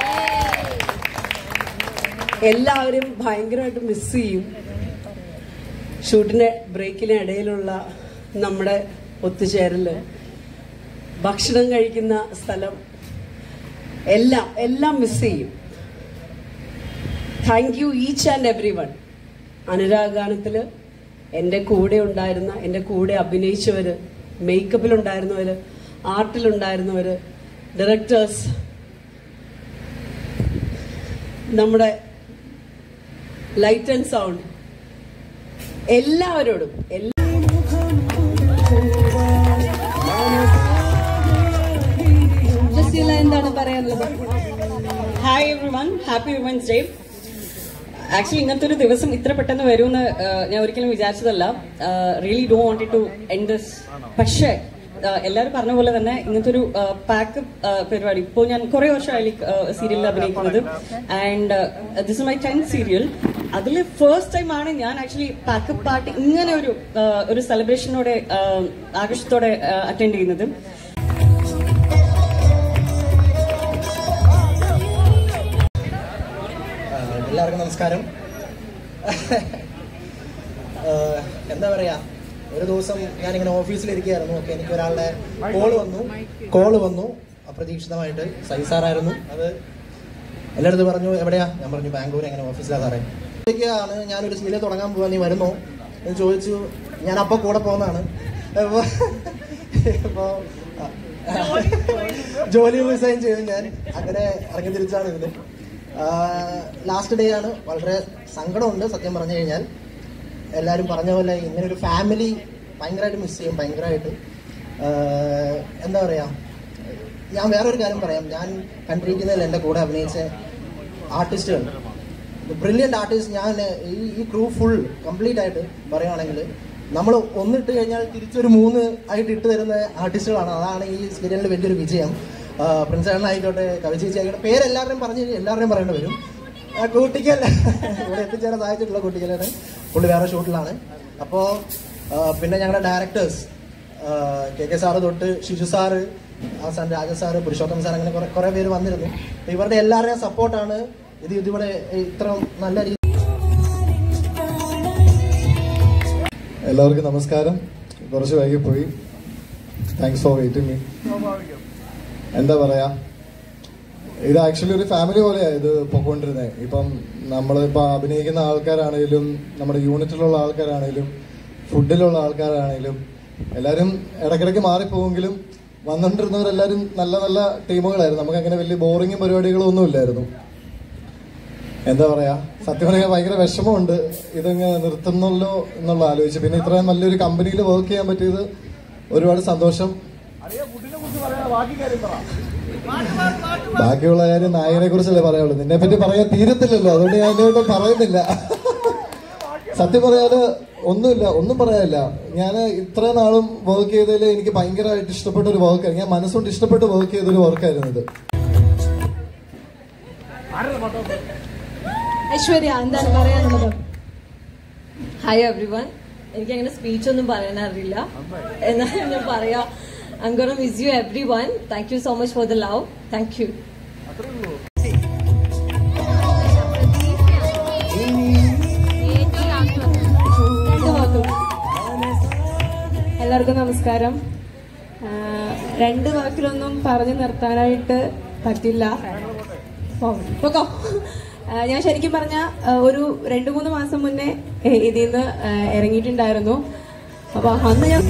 എല്ലാവരും ഭയങ്കരമായിട്ട് മിസ് ചെയ്യും ഷൂട്ടിന്റെ ബ്രേക്കിന് ഇടയിലുള്ള നമ്മുടെ ഒത്തുചേരല് ഭക്ഷണം കഴിക്കുന്ന സ്ഥലം എല്ലാം എല്ലാം മിസ് ചെയ്യും thank you each and every one Anurag ഗാനത്തില് എൻ്റെ കൂടെ ഉണ്ടായിരുന്ന എൻ്റെ കൂടെ അഭിനയിച്ചവര് മേക്കപ്പിലുണ്ടായിരുന്നവര് ആർട്ടിലുണ്ടായിരുന്നവര് ഡയറക്ടേഴ്സ് നമ്മുടെ ലൈറ്റ് ആൻഡ് സൗണ്ട് എല്ലാവരോടും എല്ലാ ജസീല എന്താണ് പറയാനുള്ളത് hi everyone happy women's day actually ഇങ്ങനത്തെ ഒരു ദിവസം ഇത്ര പെട്ടെന്ന് വരുമെന്ന് uh, ഞാൻ ഒരിക്കലും വിചാരിച്ചതല്ല really do want to end this പക്ഷേ uh, എല്ലാവരും പറഞ്ഞ പോലെ തന്നെ ഇങ്ങനത്തെ ഒരു പാക്കപ്പ് പരിപാടി ഇപ്പോൾ ഞാൻ കുറെ വർഷമായി സീരിയലിൽ അഭിനയിക്കുന്നത് and this my tenth serial അതിൽ ഫസ്റ്റ് ടൈം ആണ് ഞാൻ ആക്ച്വലി പാക്കപ്പ് പാർട്ടി ഇങ്ങനെ ഒരു uh, ഒരു സെലിബ്രേഷനോടെ uh, ആഘോഷത്തോടെ അറ്റൻഡ് ചെയ്യുന്നത് എല്ലാവർക്കും നമസ്കാരം ആഹ് എന്താ പറയാ ഒരു ദിവസം ഞാനിങ്ങനെ ഓഫീസിലിരിക്കുകയായിരുന്നു ഓക്കെ എനിക്ക് ഒരാളുടെ കോള് വന്നു കോള് വന്നു അപ്രതീക്ഷിതമായിട്ട് സൈസാറായിരുന്നു അത് എല്ലായിടത്തും പറഞ്ഞു എവിടെയാ ഞാൻ പറഞ്ഞു ബാംഗ്ലൂർ എങ്ങനെ ഓഫീസിലാ സാറേ ആണ് ഞാനൊരു സീരിയൽ തുടങ്ങാൻ പോവാ നീ വരുന്നോ എന്ന് ചോദിച്ചു ഞാൻ അപ്പൊ കൂടെ പോകുന്നതാണ് അപ്പൊ ഇപ്പോ ജോലി റിസൈൻ ചെയ്തു ഞാൻ അങ്ങനെ ഇറങ്ങി തിരിച്ചാണ് ഇതിന് ലാസ്റ്റ് ഡേ ആണ് വളരെ സങ്കടമുണ്ട് സത്യം പറഞ്ഞു കഴിഞ്ഞാൽ എല്ലാവരും പറഞ്ഞ പോലെ ഇങ്ങനെ ഒരു ഫാമിലി ഭയങ്കരമായിട്ട് മിസ് ചെയ്യും ഭയങ്കരമായിട്ട് ആഹ് എന്താ പറയാ ഞാൻ വേറൊരു കാര്യം പറയാം ഞാൻ കണ്ടിരിക്കുന്നതിൽ എൻ്റെ കൂടെ അഭിനയിച്ച ആർട്ടിസ്റ്റുകൾ ബ്രില്യൻ്റ് ആർട്ടിസ്റ്റ് ഞാൻ ഈ ഈ ക്രൂ ഫുൾ കംപ്ലീറ്റ് ആയിട്ട് പറയുവാണെങ്കിൽ നമ്മൾ ഒന്നിട്ട് കഴിഞ്ഞാൽ തിരിച്ചൊരു മൂന്ന് ആയിട്ട് ഇട്ട് തരുന്ന ആർട്ടിസ്റ്റുകളാണ് അതാണ് ഈ സീരിയലിന്റെ വലിയൊരു വിജയം പ്രിൻസ് ഏണ്ണ ആയിക്കോട്ടെ കവിചേച്ചി ആയിക്കോട്ടെ പേരെല്ലാവരുടെയും പറഞ്ഞ് എല്ലാവരുടെയും പറയേണ്ടി വരും ആ കുട്ടിക്കൽ ഇവിടെ എത്തിച്ചേരാൻ സാധിച്ചിട്ടുള്ള കുട്ടിക്കലാണ് പുള്ളി വേറെ ഷൂട്ടിലാണ് അപ്പോൾ പിന്നെ ഞങ്ങളുടെ ഡയറക്ടേഴ്സ് കെ കെ സാറ് തൊട്ട് Shiju sir Asan Raja sir Purushotham sir അങ്ങനെ കുറെ കുറെ പേര് വന്നിരുന്നു അപ്പൊ ഇവരുടെ എല്ലാവരുടെയും സപ്പോർട്ടാണ് ഇത് ഇതിവിടെ ഇത്ര നല്ല രീതി എല്ലാവർക്കും നമസ്കാരം കുറച്ച് വൈകിപ്പോയി താങ്ക്സ് ഫോർ വെയിറ്റിംഗ് മീ എന്താ പറയാ ഇത് ആക്ച്വലി ഒരു ഫാമിലി പോലെയാണ് ഇത് പൊക്കോണ്ടിരുന്നത് ഇപ്പം നമ്മളിപ്പോൾ അഭിനയിക്കുന്ന ആൾക്കാരാണെങ്കിലും നമ്മുടെ യൂണിറ്റിലുള്ള ആൾക്കാരാണെങ്കിലും ഫുഡിലുള്ള ആൾക്കാരാണെങ്കിലും എല്ലാവരും ഇടയ്ക്കിടയ്ക്ക് മാറിപ്പോവെങ്കിലും വന്നുകൊണ്ടിരുന്നവരെല്ലാവരും നല്ല നല്ല ടീമുകളായിരുന്നു നമുക്ക് അങ്ങനെ വലിയ ബോറിങ്ങും പരിപാടികളും ഒന്നും ഇല്ലായിരുന്നു എന്താ പറയാ സത്യം പറഞ്ഞാൽ ഭയങ്കര വിഷമമുണ്ട് ഇതങ്ങ് നിർത്തുന്നല്ലോ എന്നുള്ള ആലോചിച്ച് പിന്നെ ഇത്രയും നല്ലൊരു കമ്പനിയിൽ വർക്ക് ചെയ്യാൻ പറ്റിയത് ഒരുപാട് സന്തോഷം ബാക്കിയുള്ള കാര്യം നായകനെ കുറിച്ചല്ലേ പറയുള്ളൂ നിന്നെ പറ്റി പറയാൻ തീരത്തില്ലല്ലോ അതുകൊണ്ട് ഞാൻ എന്നോട് പറയുന്നില്ല സത്യം പറയാല് ഒന്നുമില്ല ഒന്നും പറയാനില്ല ഞാൻ ഇത്ര നാളും വർക്ക് ചെയ്തതിൽ എനിക്ക് ഭയങ്കരമായിട്ട് ഇഷ്ടപ്പെട്ട ഒരു വർക്കാണ് ഞാൻ മനസ്സുകൊണ്ട് ഇഷ്ടപ്പെട്ട് വർക്ക് ചെയ്ത ഒരു വർക്കായിരുന്നു ഇത് ഐശ്വര്യ എന്താണ് പറയാനുള്ളത് ഹായ് എവ്രി വൺ എനിക്ക് അങ്ങനെ സ്പീച്ച് ഒന്നും പറയാൻ അറിയില്ല എന്നാലും ഞാൻ പറയാ I gonna miss you every one thank you so much for the love thank you എല്ലാവർക്കും നമസ്കാരം ആ, രണ്ട് വാക്കിലൊന്നും പറഞ്ഞു നിർത്താനായിട്ട് പറ്റില്ല പോ- പോക്കോ ആ, ഞാൻ ശരിക്കും പറഞ്ഞ ഒരു രണ്ടു മൂന്ന് മാസം മുന്നേ ഏ, ഇതിൽ നിന്ന് ആ, ഇറങ്ങിയിട്ടുണ്ടായിരുന്നു അപ്പൊ അന്ന് ഞാൻ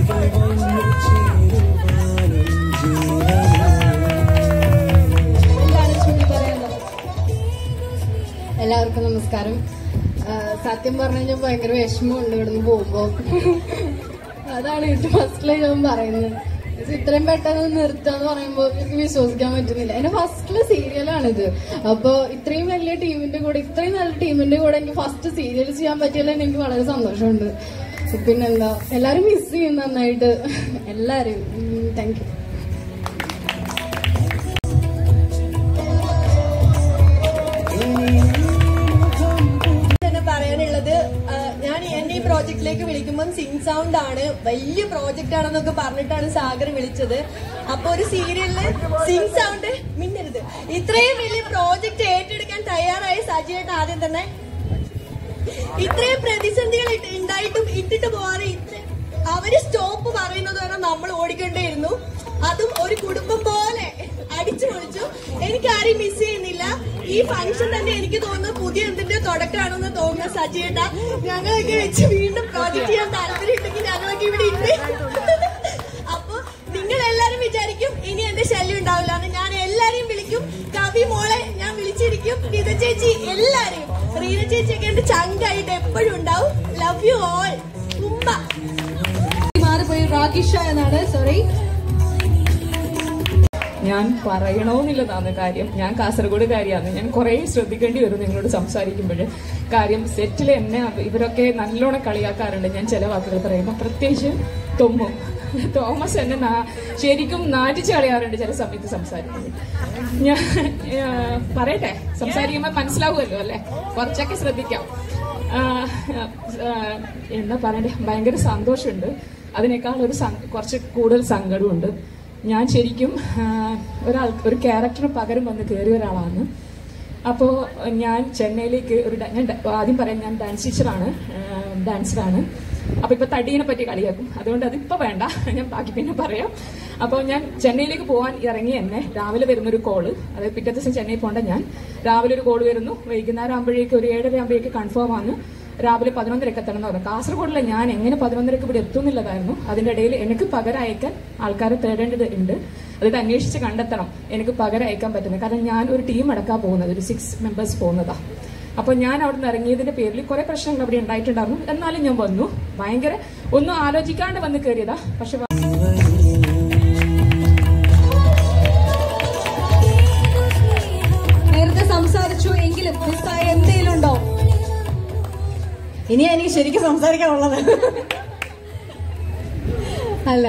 എല്ലാവർക്കും നമസ്കാരം ആ, സത്യം പറഞ്ഞു കഴിഞ്ഞാൽ ഭയങ്കര വിഷമമുണ്ട് ഇവിടുന്ന് പോകുമ്പോ അതാണ് ഏറ്റവും ഫസ്റ്റില് ഞാൻ പറയുന്നത് ഇത് ഇത്രയും പെട്ടെന്ന് നിർത്താന്ന് പറയുമ്പോൾ എനിക്ക് വിശ്വസിക്കാൻ പറ്റുന്നില്ല എന്റെ ഫസ്റ്റില് സീരിയലാണിത് അപ്പൊ ഇത്രയും വലിയ ടീമിന്റെ കൂടെ ഇത്രയും നല്ല ടീമിന്റെ കൂടെ എനിക്ക് ഫസ്റ്റ് സീരിയൽ ചെയ്യാൻ പറ്റിയല്ലോ എനിക്ക് വളരെ സന്തോഷമുണ്ട് പിന്നെന്താ എല്ലാരും മിസ് ചെയ്യും നന്നായിട്ട് എല്ലാരും താങ്ക് യു തന്നെ പറയാനുള്ളത് ആ, ഞാൻ എന്നെ ഈ പ്രോജക്റ്റിലേക്ക് വിളിക്കുമ്പോൾ സിങ് സൗണ്ട് ആണ് വലിയ പ്രോജക്റ്റ് ആണെന്നൊക്കെ പറഞ്ഞിട്ടാണ് സാഗർ വിളിച്ചത് അപ്പൊ ഒരു സീരിയലില് സിങ് സൗണ്ട് മിന്നരുത് ഇത്രയും വലിയ പ്രോജക്റ്റ് ഏറ്റെടുക്കാൻ തയ്യാറായ സജിയേട്ടൻ ആദ്യം തന്നെ ഇത്രയും പ്രതിസന്ധികൾ ഇട്ട് ഉണ്ടായിട്ടും ഇട്ടിട്ട് പോവാതെ ഇത്ര അവര് സ്റ്റോപ്പ് പറയുന്നത് വരെ നമ്മൾ ഓടിക്കൊണ്ടേയിരുന്നു അതും ഒരു കുടുംബം പോലെ അടിച്ചു പൊളിച്ചു എനിക്ക് ആരെയും മിസ് ചെയ്യുന്നില്ല ഈ ഫംഗ്ഷൻ തന്നെ എനിക്ക് തോന്നുന്നു പുതിയ എന്തിന്റെ തുടക്കമാണെന്ന് തോന്നുന്ന സജിയേട്ട ഞങ്ങളൊക്കെ വെച്ച് വീണ്ടും പ്രോജക്ട് ചെയ്യാൻ താല്പര്യമുണ്ടെങ്കിൽ ഞങ്ങളൊക്കെ ഇവിടെ ഉണ്ട് അപ്പൊ നിങ്ങൾ എല്ലാരും വിചാരിക്കും ഇനി എന്റെ ശല്യം ഉണ്ടാവില്ല എന്ന് ഞാൻ എല്ലാരെയും വിളിക്കും കവി മോളെ ഞാൻ വിളിച്ചിരിക്കും ഗീത ചേച്ചി എല്ലാരെയും റീന ചേച്ചിയൊക്കെ എന്റെ ചങ്കായിട്ട് എപ്പോഴും ഉണ്ടാവും ലവ് യു ഓൾ ഉമ്മ മാറിപ്പോയി റാക്കിഷ എന്നാണ് സോറി ഞാൻ പറയണമെന്നില്ലതാണ് കാര്യം ഞാൻ കാസർഗോഡ് കാര്യമാണ് ഞാൻ കുറേ ശ്രദ്ധിക്കേണ്ടി വരും നിങ്ങളോട് സംസാരിക്കുമ്പോൾ കാര്യം സെറ്റിൽ എന്നെ അവ- ഇവരൊക്കെ നല്ലോണം കളിയാക്കാറുണ്ട് ഞാൻ ചില വാക്കുകൾ പറയുമ്പോൾ പ്രത്യേകിച്ച് തൊമ്മു തോമസ് എന്നെ നാ- ശരിക്കും നാറ്റിച്ച് കളയാറുണ്ട് ചില സമയത്ത് സംസാരിക്കുമ്പോൾ ഞാൻ ആ, പറയട്ടെ സംസാരിക്കുമ്പോൾ മനസ്സിലാവുമല്ലോ അല്ലേ കുറച്ചൊക്കെ ശ്രദ്ധിക്കാം ആ, ആ, എന്താ പറയണ്ടേ ഭയങ്കര സന്തോഷമുണ്ട് അതിനേക്കാൾ ഒരു സ- കുറച്ച് കൂടുതൽ സങ്കടമുണ്ട് ഞാൻ ശരിക്കും ആ, ഒരാൾ ഒരു ക്യാരക്ടറിന് പകരം വന്ന് കയറിയ ഒരാളാണ് അപ്പോൾ ഞാൻ ചെന്നൈയിലേക്ക് ഒരു ഡ- ഞാൻ ഡ- ആദ്യം പറയാം ഞാൻ ഡാൻസ് ടീച്ചറാണ് ഡാൻസറാണ് അപ്പോൾ ഇപ്പോൾ തടീനെ പറ്റി കളിയാക്കും അതുകൊണ്ട് അതിപ്പോൾ വേണ്ട ഞാൻ ബാക്കി പിന്നെ പറയാം അപ്പോൾ ഞാൻ ചെന്നൈയിലേക്ക് പോകാൻ ഇറങ്ങി എന്നെ രാവിലെ വരുന്നൊരു കോള് അതായത് പിറ്റേ ദിവസം ചെന്നൈ പോകേണ്ട ഞാൻ രാവിലെ ഒരു കോള് വരുന്നു വൈകുന്നേരം ആകുമ്പോഴേക്ക് ഒരു ഏഴര ആകുമ്പോഴേക്ക് കൺഫേം ആണ് രാവിലെ പതിനൊന്നരക്ക് എത്തണം എന്ന് പറഞ്ഞു കാസർഗോഡിലെ ഞാൻ എങ്ങനെ പതിനൊന്നരക്ക് ഇവിടെ എത്തുന്നില്ലതായിരുന്നു അതിന്റെ ഇടയിൽ എനിക്ക് പകരം അയക്കാൻ ആൾക്കാരെ തേടേണ്ടത് ഉണ്ട് അതായത് അന്വേഷിച്ച് കണ്ടെത്തണം എനിക്ക് പകരം അയക്കാൻ പറ്റുന്നത് കാരണം ഞാൻ ഒരു ടീം അടക്കാൻ പോകുന്നത് ഒരു സിക്സ് മെമ്പേഴ്സ് പോകുന്നതാ അപ്പൊ ഞാൻ അവിടെ നിന്ന് ഇറങ്ങിയതിന്റെ പേരിൽ കുറെ പ്രശ്നങ്ങൾ അവിടെ ഉണ്ടായിട്ടുണ്ടായിരുന്നു എന്നാലും ഞാൻ വന്നു ഭയങ്കര ഒന്നും ആലോചിക്കാണ്ട് വന്ന് കയറിയതാ പക്ഷെ നേരത്തെ സംസാരിച്ചു എങ്കിലും മിസ്സായ എന്തെങ്കിലും ഉണ്ടോ ഇനി എനിക്ക് ശരിക്കും സംസാരിക്കാനുള്ളത് അല്ല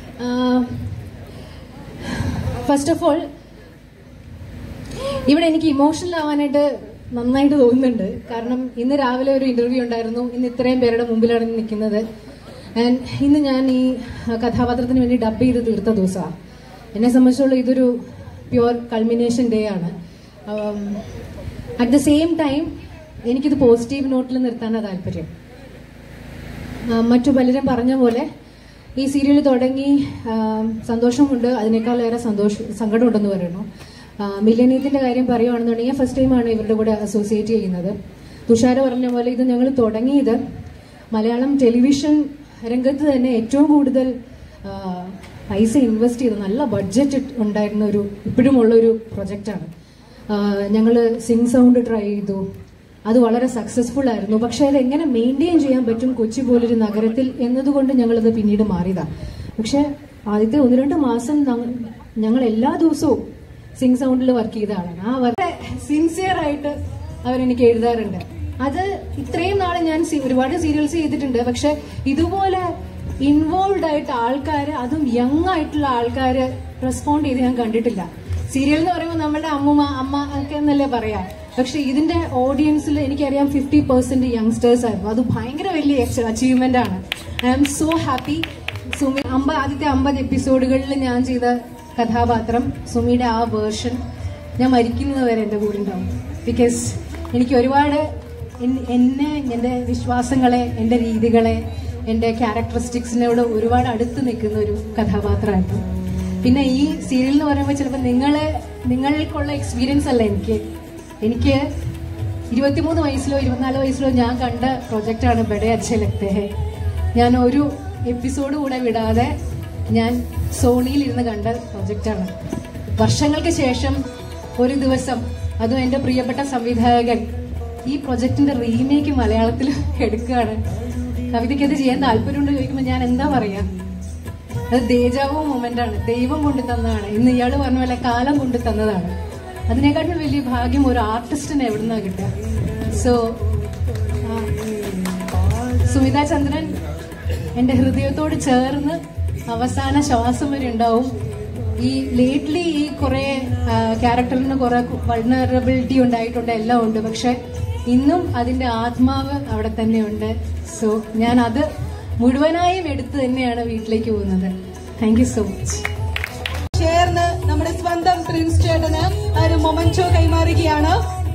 ഫസ്റ്റ് ഓഫ് ഓൾ ഇവിടെ എനിക്ക് ഇമോഷണൽ ആവാനായിട്ട് നന്നായിട്ട് തോന്നുന്നുണ്ട് കാരണം ഇന്ന് രാവിലെ ഒരു ഇന്റർവ്യൂ ഉണ്ടായിരുന്നു ഇന്ന് ഇത്രയും പേരുടെ മുമ്പിലാണ് നിൽക്കുന്നത് ആൻഡ് ഇന്ന് ഞാൻ ഈ കഥാപാത്രത്തിന് വേണ്ടി ഡബ് ചെയ്ത് തീർത്ത ദിവസമാണ് എന്നെ സംബന്ധിച്ചുള്ള ഇതൊരു പ്യുവർ കൾമിനേഷൻ ഡേ ആണ് അറ്റ് ദ സെയിം ടൈം എനിക്കിത് പോസിറ്റീവ് നോട്ടിൽ നിർത്താനാണ് താല്പര്യം ആ, മറ്റു പലരും പറഞ്ഞ പോലെ ഈ സീരിയൽ തുടങ്ങി ആ, സന്തോഷമുണ്ട് അതിനേക്കാളേറെ സന്തോഷ സങ്കടമുണ്ടെന്ന് പറയുന്നു മില്ലനീയത്തിന്റെ കാര്യം പറയുകയാണെന്നുണ്ടെങ്കിൽ ഫസ്റ്റ് ടൈമാണ് ഇവരുടെ കൂടെ അസോസിയേറ്റ് ചെയ്യുന്നത് തുഷാര പറഞ്ഞ പോലെ ഇത് ഞങ്ങൾ തുടങ്ങിയത് മലയാളം ടെലിവിഷൻ രംഗത്ത് തന്നെ ഏറ്റവും കൂടുതൽ ആ, പൈസ ഇൻവെസ്റ്റ് ചെയ്ത് നല്ല ബഡ്ജറ്റ് ഉണ്ടായിരുന്ന ഒരു ഇപ്പോഴുമുള്ള ഒരു പ്രൊജക്റ്റാണ് ഞങ്ങൾ സിങ് സൗണ്ട് ട്രൈ ചെയ്തു അത് വളരെ സക്സസ്ഫുൾ ആയിരുന്നു പക്ഷെ അത് എങ്ങനെ മെയിൻറ്റെയിൻ ചെയ്യാൻ പറ്റും കൊച്ചി പോലൊരു നഗരത്തിൽ എന്നതുകൊണ്ട് ഞങ്ങളത് പിന്നീട് മാറിയതാണ് പക്ഷെ ആദ്യത്തെ ഒന്ന് രണ്ട് മാസം ഞങ്ങ- ഞങ്ങൾ എല്ലാ ദിവസവും സിങ് സൗണ്ടിൽ വർക്ക് ചെയ്ത ആളാണ് ആ വർക്ക് സിൻസിയർ ആയിട്ട് അവരെനിക്ക് എഴുതാറുണ്ട് അത് ഇത്രയും നാളെ ഞാൻ സി- ഒരുപാട് സീരിയൽസ് ചെയ്തിട്ടുണ്ട് പക്ഷെ ഇതുപോലെ ഇൻവോൾവ് ആയിട്ട് ആൾക്കാർ അതും യങ് ആയിട്ടുള്ള ആൾക്കാർ റെസ്പോണ്ട് ചെയ്ത് ഞാൻ കണ്ടിട്ടില്ല സീരിയൽ എന്ന് പറയുമ്പോൾ നമ്മുടെ അമ്മൂമ്മ അമ്മ ഒക്കെ എന്നല്ലേ പറയാ പക്ഷെ ഇതിന്റെ ഓഡിയൻസിൽ എനിക്കറിയാം ഫിഫ്റ്റി പെർസെന്റ് യങ്സ്റ്റേഴ്സ് ആയിരുന്നു അത് ഭയങ്കര വലിയ അച്ചീവ്മെന്റ് ആണ് I am so happy Sumi അമ്പ ആദ്യത്തെ അമ്പത് എപ്പിസോഡുകളിൽ ഞാൻ ചെയ്ത കഥാപാത്രം സുമിയുടെ ആ വേർഷൻ ഞാൻ മരിക്കുന്നത് വരെ എൻ്റെ കൂടെ ഉണ്ടാവും ബിക്കോസ് എനിക്ക് ഒരുപാട് എൻ- എന്നെ എൻ്റെ വിശ്വാസങ്ങളെ എൻ്റെ രീതികളെ എൻ്റെ ക്യാരക്ടറിസ്റ്റിക്സിനോട് ഒരുപാട് അടുത്ത് നിൽക്കുന്ന ഒരു കഥാപാത്രമായിരുന്നു പിന്നെ ഈ സീരിയൽ എന്ന് പറയുമ്പോൾ ചിലപ്പോൾ നിങ്ങളെ നിങ്ങൾക്കുള്ള എക്സ്പീരിയൻസ് അല്ല എനിക്ക് എനിക്ക് ഇരുപത്തിമൂന്ന് വയസ്സിലോ ഇരുപത്തിനാല് വയസ്സിലോ ഞാൻ കണ്ട പ്രൊജക്റ്റാണ് ബഡേ അച്ഛ ലഗ്തേ ഹെ ഞാൻ ഒരു എപ്പിസോഡ് കൂടെ വിടാതെ ഞാൻ സോണിയിൽ ഇരുന്ന് കണ്ട പ്രൊജക്റ്റാണ് വർഷങ്ങൾക്ക് ശേഷം ഒരു ദിവസം അതും എൻ്റെ പ്രിയപ്പെട്ട സംവിധായകൻ ഈ പ്രൊജക്ടിന്റെ റീമേക്ക് മലയാളത്തിൽ എടുക്കുകയാണ് കവിതയ്ക്ക് അത് ചെയ്യാൻ താല്പര്യമുണ്ട് ചോദിക്കുമ്പോൾ ഞാൻ എന്താ പറയാ അത് ദേജാവോ മൊമെന്റ് ആണ് ദൈവം കൊണ്ടു തന്നതാണ് ഇന്ന് ഇയാൾ പറഞ്ഞ പോലെ കാലം കൊണ്ടു തന്നതാണ് അതിനെക്കാട്ടും വലിയ ഭാഗ്യം ഒരു ആർട്ടിസ്റ്റിന് എവിടുന്നാ കിട്ടുക സോ സുമിത ചന്ദ്രൻ എൻ്റെ ഹൃദയത്തോട് ചേർന്ന് അവസാന ശ്വാസം വരെ ഉണ്ടാവും ഈ ലേറ്റ്ലി ഈ കുറെ ക്യാരക്ടറിന് കുറെ വൾണറബിലിറ്റി ഉണ്ടായിട്ടുണ്ട് എല്ലാം ഉണ്ട് പക്ഷെ ഇന്നും അതിന്റെ ആത്മാവ് അവിടെ തന്നെയുണ്ട് സോ ഞാൻ അത് മുഴുവനായും എടുത്ത് തന്നെയാണ് വീട്ടിലേക്ക് പോകുന്നത് താങ്ക് യു സോ മച്ച് ചേർന്ന് നമ്മുടെ സ്വന്തം പ്രിൻസ് ചേട്ടന് ആ ഒരു മൊമെന്റോ കൈമാറുകയാണ്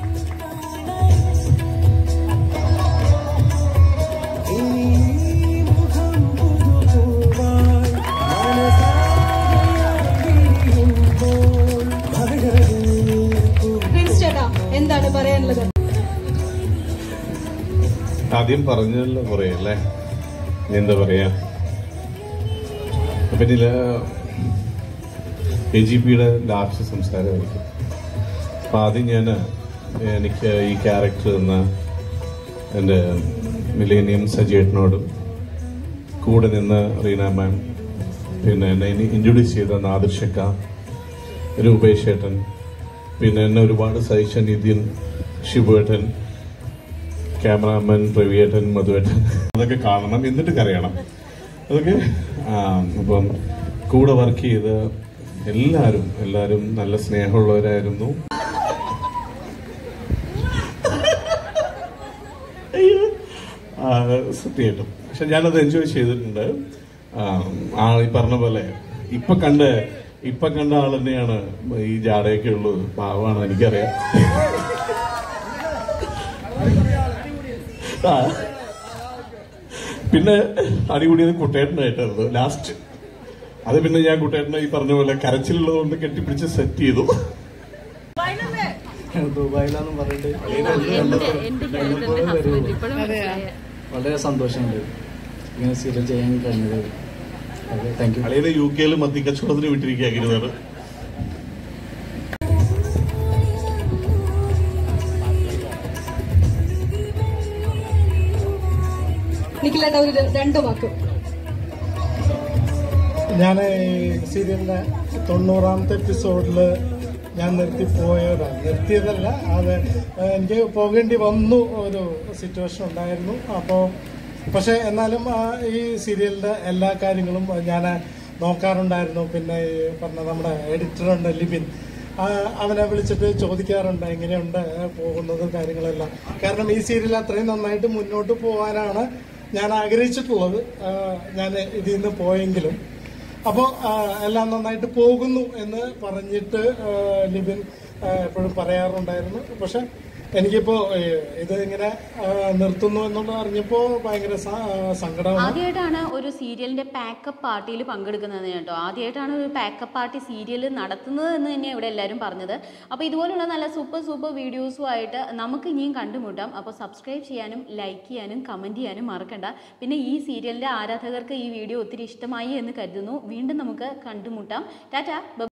പ്രിൻസ് ചേട്ടാ എന്താണ് പറയാനുള്ളത് ആദ്യം പറഞ്ഞല്ലോ കുറേ അല്ലേ ഇനി എന്താ പറയാ അപ്പൊ ഇതില് എ ജി പിയുടെ ലാസ്റ്റ് സംസാരമായിരിക്കും അപ്പൊ ആദ്യം ഞാൻ എനിക്ക് ഈ ക്യാരക്ടർ എന്ന എൻ്റെ മിലേനിയം സജേട്ടനോടും കൂടെ നിന്ന് റീന മാം പിന്നെ എന്നെ ഇൻട്രൊഡ്യൂസ് ചെയ്ത നാദിർഷക്ക രൂപേഷ് ഏട്ടൻ പിന്നെ എന്നെ ഒരുപാട് സഹിച്ച നിതിൻ ശിവേട്ടൻ ക്യാമറാമാൻ പ്രവിയേട്ടൻ മധുവേട്ടൻ അതൊക്കെ കാണണം എന്നിട്ട് കരയണം അതൊക്കെ ആ, അപ്പം കൂടെ വർക്ക് ചെയ്ത് എല്ലാവരും എല്ലാവരും നല്ല സ്നേഹമുള്ളവരായിരുന്നു ആ, സത്യമായിട്ടും പക്ഷെ ഞാനത് എൻജോയ് ചെയ്തിട്ടുണ്ട് ആ, ആ ഈ പറഞ്ഞ പോലെ ഇപ്പൊ കണ്ട ഇപ്പൊ കണ്ട ആൾ തന്നെയാണ് ഈ ജാടയൊക്കെ ഉള്ളത് പാവമാണ് എനിക്കറിയാം ആ. പിന്നെ അടികൂടിയത് കുട്ടേട്ടനായിട്ടായിരുന്നു ലാസ്റ്റ് അത് പിന്നെ ഞാൻ കുട്ടേട്ടനെ ഈ പറഞ്ഞ പോലെ കരച്ചിലുള്ളത് കൊണ്ട് കെട്ടിപ്പിടിച്ച് സെറ്റ് ചെയ്തു ദുബായിലാന്ന് പറഞ്ഞിട്ട് വളരെ സന്തോഷമുണ്ട് ഇങ്ങനെ സീരിയൽ ചെയ്യാൻ കഴിഞ്ഞത് താങ്ക് യു അളിയനെ യു കെയിൽ മദ്യ കച്ചവടത്തിന് വിട്ടിരിക്കുകയായിരുന്നു നിഖിലേട്ട ഒരു രണ്ട് വാക്ക് ഞാൻ സീരിയലിന്റെ തൊണ്ണൂറാമത്തെ എപ്പിസോഡില് ഞാൻ നിർത്തിപ്പോയതാണ് നിർത്തിയതല്ല അത് എനിക്ക് പോകേണ്ടി വന്നു ഒരു സിറ്റുവേഷൻ ഉണ്ടായിരുന്നു അപ്പോൾ പക്ഷെ എന്നാലും ആ, ഈ സീരിയലിന്റെ എല്ലാ കാര്യങ്ങളും ഞാൻ നോക്കാറുണ്ടായിരുന്നു പിന്നെ ഈ പറഞ്ഞ നമ്മുടെ എഡിറ്ററുണ്ട് ലിബിൻ ആ, അവനെ വിളിച്ചിട്ട് ചോദിക്കാറുണ്ട് എങ്ങനെയുണ്ട് പോകുന്നത് കാര്യങ്ങളെല്ലാം കാരണം ഈ സീരിയൽ അത്രയും നന്നായിട്ട് മുന്നോട്ട് പോകാനാണ് ഞാൻ ആഗ്രഹിച്ചിട്ടുള്ളത് ആ, ഞാൻ ഇതിൽ നിന്ന് പോയെങ്കിലും അപ്പോൾ എല്ലാം നന്നായിട്ട് പോകുന്നു എന്ന് പറഞ്ഞിട്ട് ആ, ലിബിൻ ആ, എപ്പോഴും പറയാറുണ്ടായിരുന്നു പക്ഷെ എനിക്കിപ്പോ ഏ, ഇത് ഇങ്ങനെ ആ, നിർത്തുന്നു എന്നുള്ളത് അറിഞ്ഞപ്പോൾ ഭയങ്കര സ- ആ, സങ്കടമാണ് ആദ്യമായിട്ടാണ് ഒരു സീരിയലിന്റെ പാക്കപ്പ് പാർട്ടിയിൽ പങ്കെടുക്കുന്നത് കേട്ടോ ആദ്യമായിട്ടാണ് ഒരു പാക്കപ്പ് പാർട്ടി സീരിയൽ നടത്തുന്നത് എന്ന് തന്നെയാണ് ഇവിടെ എല്ലാവരും പറഞ്ഞത് അപ്പോൾ ഇതുപോലുള്ള നല്ല സൂപ്പർ സൂപ്പർ വീഡിയോസുമായിട്ട് നമുക്ക് ഇനിയും കണ്ടുമുട്ടാം അപ്പോൾ സബ്സ്ക്രൈബ് ചെയ്യാനും ലൈക്ക് ചെയ്യാനും കമൻറ്റ് ചെയ്യാനും മറക്കണ്ട പിന്നെ ഈ സീരിയലിന്റെ ആരാധകർക്ക് ഈ വീഡിയോ ഒത്തിരി ഇഷ്ടമായി എന്ന് കരുതുന്നു വീണ്ടും നമുക്ക് കണ്ടുമുട്ടാം ടാറ്റ